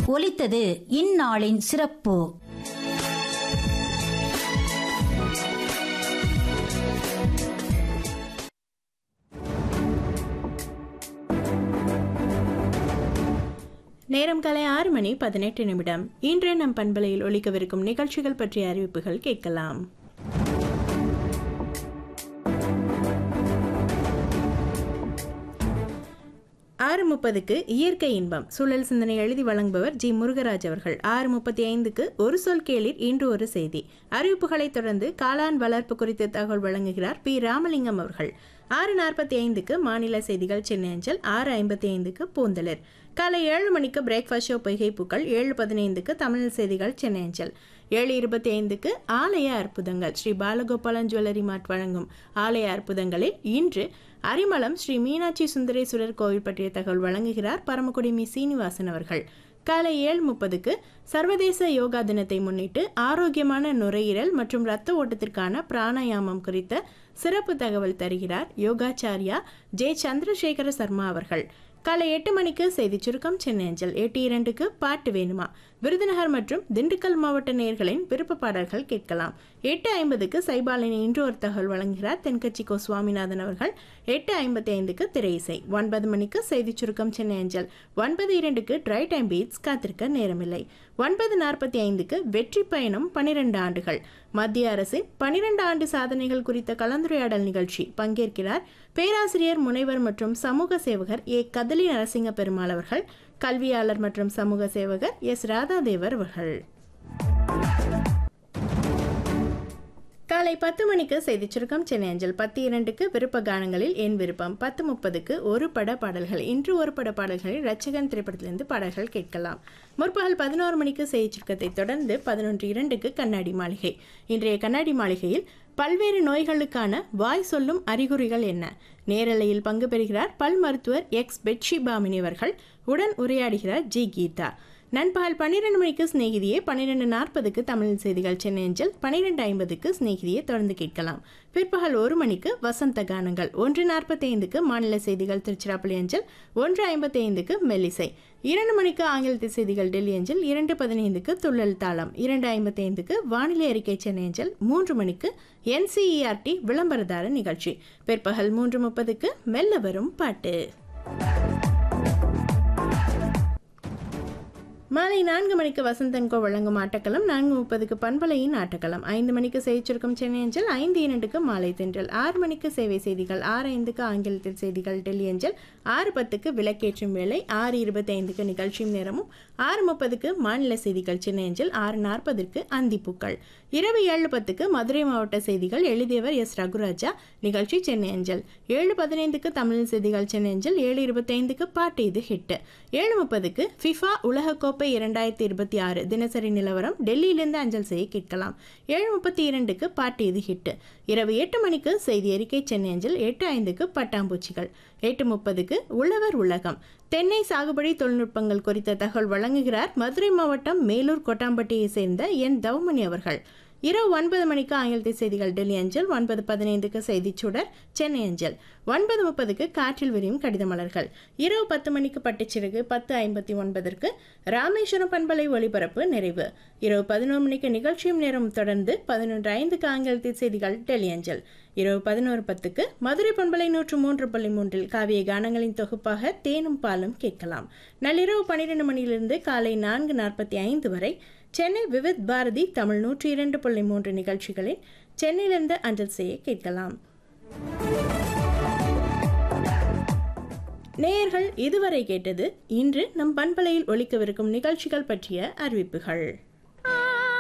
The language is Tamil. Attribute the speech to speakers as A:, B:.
A: ஒலித்தது இந்நாளின் சிறப்பு
B: நேரம் காலை ஆறு மணி பதினெட்டு நிமிடம் இன்று நம் பண்பலையில் ஒலிக்கவிருக்கும் நிகழ்ச்சிகள் பற்றிய அறிவிப்புகள் கேட்கலாம் ஆறு முப்பதுக்கு இயற்கை இன்பம் சூழல் சிந்தனை எழுதி வழங்குபவர் ஜி முருகராஜ் அவர்கள் ஆறு முப்பத்தி ஐந்துக்கு ஒரு சொல் கேளிர் இன்று ஒரு செய்தி அறிவிப்புகளைத் தொடர்ந்து காளான் வளர்ப்பு குறித்த தகவல் வழங்குகிறார் பி ராமலிங்கம் அவர்கள் ஆறு நாற்பத்தி ஐந்துக்கு மாநில செய்திகள் சென்னை அஞ்சல் ஆறு ஐம்பத்தி ஐந்துக்கு பூந்தளிர் காலை ஏழு மணிக்கு பிரேக்ஃபாஸ்ட் ஷோ பொய்கை பூக்கள் ஏழு பதினைந்துக்கு தமிழ் செய்திகள் சென்னை அஞ்சல் ஏழு இருபத்தி ஐந்துக்கு ஆலய அற்புதங்கள் ஸ்ரீ பாலகோபாலன் ஜுவல்லரி மார்ட் வழங்கும் ஆலய அற்புதங்களில் இன்று அரிமளம் ஸ்ரீ மீனாட்சி சுந்தரேஸ்வரர் கோவில் பற்றிய தகவல் வழங்குகிறார் பரமக்குடி மி சீனிவாசன் அவர்கள் காலை ஏழு முப்பதுக்கு சர்வதேச யோகா தினத்தை முன்னிட்டு ஆரோக்கியமான நுரையீரல் மற்றும் இரத்த ஓட்டத்திற்கான பிராணாயாமம் குறித்த சிறப்பு தகவல் தருகிறார் யோகாச்சாரியா ஜே சந்திரசேகர சர்மா அவர்கள் காலை எட்டு மணிக்கு செய்தி சுருக்கம் சென்னை அஞ்சல் எட்டு இரண்டுக்கு பாட்டு வேணுமா விருதுநகர் மற்றும் திண்டுக்கல் மாவட்ட நேர்களின் விருப்ப பாடல்கள் கேட்கலாம் எட்டு ஐம்பதுக்கு சைபாலின் இன்று ஒரு தகவல் வழங்குகிறார் தென்கட்சி கோ சுவாமிநாதன் அவர்கள் எட்டு ஐம்பத்தி ஐந்துக்கு திரை இசை ஒன்பது மணிக்கு செய்தி சுருக்கம் சென்னை அஞ்சல் ஒன்பது இரண்டுக்கு ட்ரை டைம் பீட்ஸ் காத்திருக்க நேரமில்லை ஒன்பது நாற்பத்தி ஐந்துக்கு வெற்றி பயணம் பனிரெண்டு ஆண்டுகள் மத்திய அரசின் பனிரெண்டு ஆண்டு சாதனைகள் குறித்த கலந்துரையாடல் நிகழ்ச்சி பங்கேற்கிறார் பேராசிரியர் முனைவர் மற்றும் சமூக சேவகர் ஏ கதலி நரசிங்க பெருமாள் அவர்கள் கல்வியாளர் மற்றும் சமூக சேவகர் எஸ் ராதாதேவர் அவர்கள் காலை பத்து மணிக்கு செய்திச் சுருக்கம் சென்னை அஞ்சல் பத்து இரண்டுக்கு விருப்ப கானங்களில் என் விருப்பம் பத்து முப்பதுக்கு ஒரு பட பாடல்கள் இன்று ஒரு பட பாடல்களில் ரச்சகன் திரைப்படத்திலிருந்து பாடல்கள் கேட்கலாம் முற்பகல் பதினோரு மணிக்கு செய்திச் சுருக்கத்தை தொடர்ந்து பதினொன்று இரண்டுக்கு கண்ணாடி மாளிகை இன்றைய கண்ணாடி மாளிகையில் பல்வேறு நோய்களுக்கான வாய் சொல்லும் அறிகுறிகள் என்ன நேரலையில் பங்கு பெறுகிறார் பல் மருத்துவர் எக்ஸ் பெட்ஷி பாமினி அவர்கள் உடன் உரையாடுகிறார் ஜி கீதா நண்பகல் பன்னிரெண்டு மணிக்கு சிநேகிதியே பன்னிரெண்டு நாற்பதுக்கு தமிழ் செய்திகள் சென்னை அஞ்சல் பன்னிரெண்டு ஐம்பதுக்கு சிநேகிதியை தொடர்ந்து கேட்கலாம் பிற்பகல் ஒரு மணிக்கு வசந்த கானங்கள் ஒன்று நாற்பத்தி ஐந்துக்கு மாநில செய்திகள் திருச்சிராப்பள்ளி அஞ்சல் ஒன்று ஐம்பத்தி ஐந்துக்கு மெல்லிசை இரண்டு மணிக்கு ஆங்கிலத்து செய்திகள் டெல்லி அஞ்சல் இரண்டு பதினைந்துக்கு துள்ளல் தாளம் இரண்டு ஐம்பத்தி ஐந்துக்கு வானிலை அறிக்கை சென்னை அஞ்சல் மூன்று மணிக்கு என்சிஇஆர்டி விளம்பரதார நிகழ்ச்சி பிற்பகல் மூன்று முப்பதுக்கு மெல்ல வரும் பாட்டு மாலை நான்கு மணிக்கு வசந்தன்கோ வழங்கும் ஆட்டக்களம் நான்கு முப்பதுக்கு பண்பலையின் ஆட்டக்களம் ஐந்து மணிக்கு செய்திச்சிருக்கும் சென்னை அஞ்சல் ஐந்து இரண்டுக்கு மாலை தென்றல் ஆறு மணிக்கு சேவை செய்திகள் ஆறு ஐந்துக்கு ஆங்கிலத்தில் செய்திகள் டெல்லி அஞ்சல் ஆறு பத்துக்கு விளக்கேற்றும் வேலை ஆறு இருபத்தி ஐந்துக்கு நிகழ்ச்சியும் நேரமும் ஆறு முப்பதுக்கு மாநில செய்திகள் சென்னை அஞ்சல் ஆறு நாற்பதற்கு அந்திப்பூக்கள் இரவு ஏழு பத்துக்கு மதுரை மாவட்ட செய்திகள் எழுதியவர் எஸ் ரகுராஜா நிகழ்ச்சி சென்னை அஞ்சல் ஏழு பதினைந்துக்கு தமிழ் செய்திகள் சென்னை அஞ்சல் ஏழு இருபத்தைந்துக்கு பாட்டு இது ஹிட் ஏழு முப்பதுக்கு ஃபிஃபா உலகக்கோப்பை இரண்டாயிரத்தி இருபத்தி ஆறு தினசரி நிலவரம் டெல்லியிலிருந்து அஞ்சல் செய்ய கேட்கலாம் ஏழு முப்பத்தி இரண்டுக்கு பாட்டு இது ஹிட் இரவு எட்டு மணிக்கு செய்தி அறிக்கை சென்னை அஞ்சல் எட்டு ஐந்துக்கு பட்டாம்பூச்சிகள் எட்டு முப்பதுக்கு உழவர் உலகம் தென்னை சாகுபடி தொழில்நுட்பங்கள் குறித்த தகவல் வழங்குகிறார் மதுரை மாவட்டம் மேலூர் கொட்டாம்பட்டியை சேர்ந்த என் தவமணி அவர்கள் இரவு ஒன்பது மணிக்கு ஆங்கிலத்தை செய்திகள் டெல்லி அஞ்சல் ஒன்பது பதினைந்துக்கு செய்திச் சுடர் சென்னை அஞ்சல் ஒன்பது முப்பதுக்கு காற்றில் விரியும் கடித மலர்கள் இரவு பத்து மணிக்கு பட்டுச்சிறகு பத்து ஐம்பத்தி ஒன்பதற்கு ராமேஸ்வரம் பண்பலை ஒளிபரப்பு நிறைவு இரவு பதினோரு மணிக்கு நிகழ்ச்சியும் நேரம் தொடர்ந்து பதினொன்று ஐந்துக்கு ஆங்கிலத்தில் செய்திகள் டெல்லி அஞ்சல் இரவு பதினோரு பத்துக்கு மதுரை பண்பலை நூற்று மூன்று புள்ளி மூன்றில் காவிய கானங்களின் தொகுப்பாக தேனும் பாலும் கேட்கலாம் நள்ளிரவு பன்னிரெண்டு மணியிலிருந்து காலை நான்கு நாற்பத்தி ஐந்து வரை சென்னை விவித் பாரதி தமிழ் நூற்றி இரண்டு புள்ளி மூன்று நிகழ்ச்சிகளில் சென்னையிலிருந்து அஞ்சல் செய்ய கேட்கலாம் நேயர்கள் இதுவரை கேட்டது இன்று நம் பண்பலையில் ஒலிக்கவிருக்கும் நிகழ்ச்சிகள் பற்றிய அறிவிப்புகள்